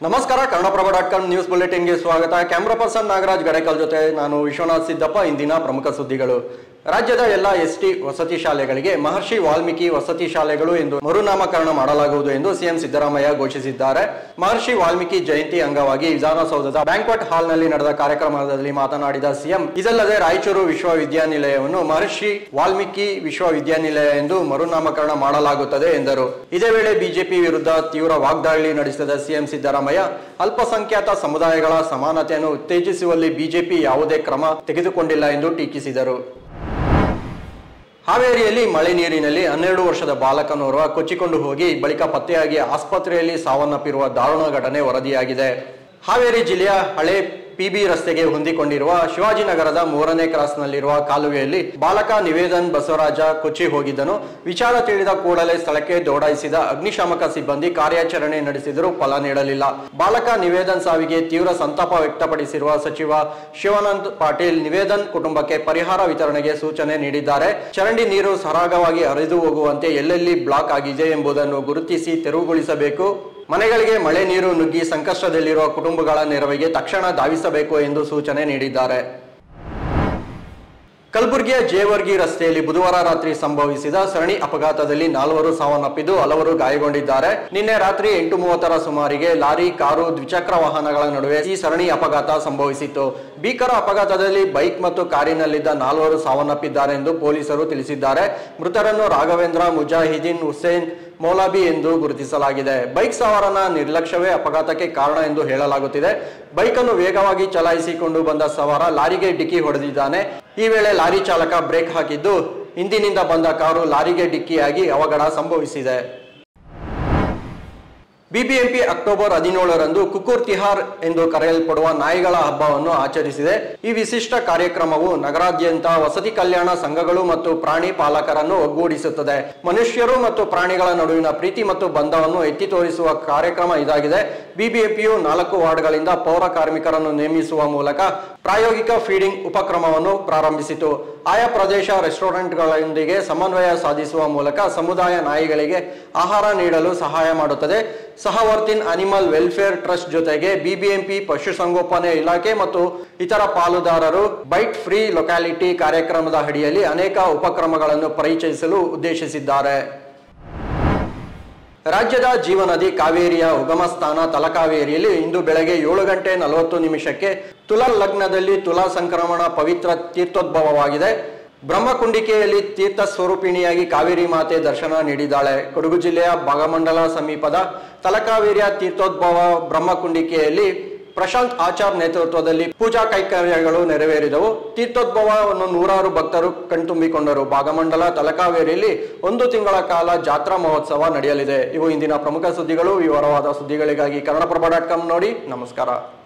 ನಮಸ್ಕಾರ Kannadaprabha dot com news ಬುಲೆಟಿನ್ಗೆ ಸ್ವಾಗತ ಕ್ಯಾಮ್ರಾ ಪರ್ಸನ್ ನಾಗರಾಜ್ ಗಡೇಕಲ್ ಜೊತೆ ನಾನು ವಿಶ್ವನಾಥ್ ಸಿದ್ದಪ್ಪ ಇಂದಿನ ಪ್ರಮುಖ ಸುದ್ದಿಗಳು ರಾಜ್ಯದ ಎಲ್ಲ ಎಸ್ಟಿ ವಸತಿ ಶಾಲೆಗಳಿಗೆ ಮಹರ್ಷಿ ವಾಲ್ಮೀಕಿ ವಸತಿ ಶಾಲೆಗಳು ಎಂದು ಮರುನಾಮಕರಣ ಮಾಡಲಾಗುವುದು ಎಂದು ಸಿಎಂ ಸಿದ್ದರಾಮಯ್ಯ ಘೋಷಿಸಿದ್ದಾರೆ ಮಹರ್ಷಿ ವಾಲ್ಮೀಕಿ ಜಯಂತಿ ಅಂಗವಾಗಿ ವಿಧಾನಸೌಧದ ಬ್ಯಾಂಕ್ವೆಟ್ ಹಾಲ್ನಲ್ಲಿ ನಡೆದ ಕಾರ್ಯಕ್ರಮದಲ್ಲಿ ಮಾತನಾಡಿದ ಸಿಎಂ ಇದಲ್ಲದೆ ರಾಯಚೂರು ವಿಶ್ವವಿದ್ಯಾನಿಲಯವನ್ನು ಮಹರ್ಷಿ ವಾಲ್ಮೀಕಿ ವಿಶ್ವವಿದ್ಯಾನಿಲಯ ಎಂದು ಮರುನಾಮಕರಣ ಮಾಡಲಾಗುತ್ತದೆ ಎಂದರು ಇದೇ ವೇಳೆ ಬಿಜೆಪಿ ವಿರುದ್ಧ ತೀವ್ರ ವಾಗ್ದಾಳಿ ನಡೆಸಿದ ಸಿಎಂ ಸಿದ್ದರಾಮಯ್ಯ ಅಲ್ಪಸಂಖ್ಯಾತ ಸಮುದಾಯಗಳ ಸಮಾನತೆಯನ್ನು ಉತ್ತೇಜಿಸುವಲ್ಲಿ ಬಿಜೆಪಿ ಯಾವುದೇ ಕ್ರಮ ತೆಗೆದುಕೊಂಡಿಲ್ಲ ಎಂದು ಟೀಕಿಸಿದರು ಹಾವೇರಿಯಲ್ಲಿ ಮಳೆ ನೀರಿನಲ್ಲಿ ಹನ್ನೆರಡು ವರ್ಷದ ಬಾಲಕನೋರ್ವ ಕೊಚ್ಚಿಕೊಂಡು ಹೋಗಿ ಬಳಿಕ ಪತ್ತೆಯಾಗಿ ಆಸ್ಪತ್ರೆಯಲ್ಲಿ ಸಾವನ್ನಪ್ಪಿರುವ ದಾರುಣ ಘಟನೆ ವರದಿಯಾಗಿದೆ ಹಾವೇರಿ ಜಿಲ್ಲೆಯ ಹಳೆ ಪಿಬಿ ರಸ್ತೆಗೆ ಹೊಂದಿಕೊಂಡಿರುವ ಶಿವಾಜಿನಗರದ ಮೂರನೇ ಕ್ರಾಸ್ನಲ್ಲಿರುವ ಕಾಲುವೆಯಲ್ಲಿ ಬಾಲಕ ನಿವೇದನ್ ಬಸವರಾಜ ಕೊಚ್ಚಿ ಹೋಗಿದ್ದನು ವಿಚಾರ ತಿಳಿದ ಕೂಡಲೇ ಸ್ಥಳಕ್ಕೆ ದೌಡಾಯಿಸಿದ ಅಗ್ನಿಶಾಮಕ ಸಿಬ್ಬಂದಿ ಕಾರ್ಯಾಚರಣೆ ನಡೆಸಿದರೂ ಫಲ ನೀಡಲಿಲ್ಲ ಬಾಲಕ ನಿವೇದನ್ ಸಾವಿಗೆ ತೀವ್ರ ಸಂತಾಪ ವ್ಯಕ್ತಪಡಿಸಿರುವ ಸಚಿವ ಶಿವಾನಂದ್ ಪಾಟೀಲ್ ನಿವೇದನ್ ಕುಟುಂಬಕ್ಕೆ ಪರಿಹಾರ ವಿತರಣೆಗೆ ಸೂಚನೆ ನೀಡಿದ್ದಾರೆ ಚರಂಡಿ ನೀರು ಸರಾಗವಾಗಿ ಹರಿದು ಹೋಗುವಂತೆ ಎಲ್ಲೆಲ್ಲಿ ಬ್ಲಾಕ್ ಆಗಿದೆ ಎಂಬುದನ್ನು ಗುರುತಿಸಿ ತೆರವುಗೊಳಿಸಬೇಕು ಮನೆಗಳಿಗೆ ಮಳೆ ನೀರು ನುಗ್ಗಿ ಸಂಕಷ್ಟದಲ್ಲಿರುವ ಕುಟುಂಬಗಳ ನೆರವಿಗೆ ತಕ್ಷಣ ಧಾವಿಸಬೇಕು ಎಂದು ಸೂಚನೆ ನೀಡಿದ್ದಾರೆ ಕಲಬುರಗಿಯ ಜೇವರ್ಗಿ ರಸ್ತೆಯಲ್ಲಿ ಬುಧವಾರ ರಾತ್ರಿ ಸಂಭವಿಸಿದ ಸರಣಿ ಅಪಘಾತದಲ್ಲಿ ನಾಲ್ವರು ಸಾವನ್ನಪ್ಪಿದ್ದು ಹಲವರು ಗಾಯಗೊಂಡಿದ್ದಾರೆ ನಿನ್ನೆ ರಾತ್ರಿ ಎಂಟು ಮೂವತ್ತರ ಸುಮಾರಿಗೆ ಲಾರಿ ಕಾರು ದ್ವಿಚಕ್ರ ವಾಹನಗಳ ನಡುವೆ ಈ ಸರಣಿ ಅಪಘಾತ ಸಂಭವಿಸಿತ್ತು ಭೀಕರ ಅಪಘಾತದಲ್ಲಿ ಬೈಕ್ ಮತ್ತು ಕಾರಿನಲ್ಲಿದ್ದ ನಾಲ್ವರು ಸಾವನ್ನಪ್ಪಿದ್ದಾರೆ ಎಂದು ಪೊಲೀಸರು ತಿಳಿಸಿದ್ದಾರೆ ಮೃತರನ್ನು ರಾಘವೇಂದ್ರ ಮುಜಾಹಿದೀನ್ ಹುಸೇನ್ ಮೌಲಾಬಿ ಎಂದು ಗುರುತಿಸಲಾಗಿದೆ ಬೈಕ್ ಸವಾರನ ನಿರ್ಲಕ್ಷ್ಯವೇ ಅಪಘಾತಕ್ಕೆ ಕಾರಣ ಎಂದು ಹೇಳಲಾಗುತ್ತಿದೆ ಬೈಕನ್ನು ವೇಗವಾಗಿ ಚಲಾಯಿಸಿಕೊಂಡು ಬಂದ ಸವಾರ ಲಾರಿಗೆ ಡಿಕ್ಕಿ ಹೊಡೆದಿದ್ದಾನೆ ಈ ವೇಳೆ ಲಾರಿ ಚಾಲಕ ಬ್ರೇಕ್ ಹಾಕಿದ್ದು ಹಿಂದಿನಿಂದ ಬಂದ ಕಾರು ಲಾರಿಗೆ ಡಿಕ್ಕಿಯಾಗಿ ಅವಘಡ ಸಂಭವಿಸಿದೆ ಬಿಬಿಎಂಪಿ ಅಕ್ಟೋಬರ್ ಹದಿನೇಳರಂದು ಕುಕುರ್ ತಿಹಾರ್ ಎಂದು ಕರೆಯಲ್ಪಡುವ ನಾಯಿಗಳ ಹಬ್ಬವನ್ನು ಆಚರಿಸಿದೆ ಈ ವಿಶಿಷ್ಟ ಕಾರ್ಯಕ್ರಮವು ನಗರಾದ್ಯಂತ ವಸತಿ ಕಲ್ಯಾಣ ಸಂಘಗಳು ಮತ್ತು ಪ್ರಾಣಿ ಪಾಲಕರನ್ನು ಒಗ್ಗೂಡಿಸುತ್ತದೆ ಮನುಷ್ಯರು ಮತ್ತು ಪ್ರಾಣಿಗಳ ನಡುವಿನ ಪ್ರೀತಿ ಮತ್ತು ಬಂಧವನ್ನು ಎತ್ತಿ ತೋರಿಸುವ ಕಾರ್ಯಕ್ರಮ ಇದಾಗಿದೆ ಬಿಬಿಎಂಪಿಯು ನಾಲ್ಕು ವಾರ್ಡ್ಗಳಿಂದ ಪೌರ ಕಾರ್ಮಿಕರನ್ನು ನೇಮಿಸುವ ಮೂಲಕ ಪ್ರಾಯೋಗಿಕ ಫೀಡಿಂಗ್ ಉಪಕ್ರಮವನ್ನು ಪ್ರಾರಂಭಿಸಿತು ಆಯಾ ಪ್ರದೇಶ ರೆಸ್ಟೋರೆಂಟ್ಗಳೊಂದಿಗೆ ಸಮನ್ವಯ ಸಾಧಿಸುವ ಮೂಲಕ ಸಮುದಾಯ ನಾಯಿಗಳಿಗೆ ಆಹಾರ ನೀಡಲು ಸಹಾಯ ಮಾಡುತ್ತದೆ ಸಹವರ್ತಿನ್ ಅನಿಮಲ್ ವೆಲ್ಫೇರ್ ಟ್ರಸ್ಟ್ ಜೊತೆಗೆ ಬಿಬಿಎಂಪಿ ಪಶುಸಂಗೋಪನೆ ಇಲಾಖೆ ಮತ್ತು ಇತರ ಪಾಲುದಾರರು ಬೈಟ್ ಫ್ರೀ ಲೊಕ್ಯಾಲಿಟಿ ಕಾರ್ಯಕ್ರಮದ ಅಡಿಯಲ್ಲಿ ಅನೇಕ ಉಪಕ್ರಮಗಳನ್ನು ಪರಿಚಯಿಸಲು ಉದ್ದೇಶಿಸಿದ್ದಾರೆ ರಾಜ್ಯದ ಜೀವನದಿ ಕಾವೇರಿಯ ಉಗಮ ಸ್ಥಾನ ತಲಕಾವೇರಿಯಲ್ಲಿ ಇಂದು ಬೆಳಗ್ಗೆ ಏಳು ಗಂಟೆ ನಲವತ್ತು ನಿಮಿಷಕ್ಕೆ ತುಲಾ ಲಗ್ನದಲ್ಲಿ ತುಲಾ ಸಂಕ್ರಮಣ ಪವಿತ್ರ ತೀರ್ಥೋದ್ಭವವಾಗಿದೆ ಬ್ರಹ್ಮಕುಂಡಿಕೆಯಲ್ಲಿ ತೀರ್ಥ ಸ್ವರೂಪಿಣಿಯಾಗಿ ಕಾವೇರಿ ಮಾತೆ ದರ್ಶನ ನೀಡಿದ್ದಾಳೆ ಕೊಡಗು ಜಿಲ್ಲೆಯ ಭಾಗಮಂಡಲ ಸಮೀಪದ ತಲಕಾವೇರಿಯ ತೀರ್ಥೋದ್ಭವ ಬ್ರಹ್ಮಕುಂಡಿಕೆಯಲ್ಲಿ ಪ್ರಶಾಂತ್ ಆಚಾರ್ ನೇತೃತ್ವದಲ್ಲಿ ಪೂಜಾ ಕೈಂಕರ್ಯಗಳು ನೆರವೇರಿದವು ತೀರ್ಥೋದ್ಭವವನ್ನು ನೂರಾರು ಭಕ್ತರು ಕಣ್ತುಂಬಿಕೊಂಡರು ಭಾಗಮಂಡಲ ತಲಕಾವೇರಿಯಲ್ಲಿ ಒಂದು ತಿಂಗಳ ಕಾಲ ಜಾತ್ರಾ ಮಹೋತ್ಸವ ನಡೆಯಲಿದೆ ಇವು ಇಂದಿನ ಪ್ರಮುಖ ಸುದ್ದಿಗಳು ವಿವರವಾದ ಸುದ್ದಿಗಳಿಗಾಗಿ ಕನ್ನಡಪ್ರಭ ಡಾಟ್ ಕಾಮ್ ನೋಡಿ ನಮಸ್ಕಾರ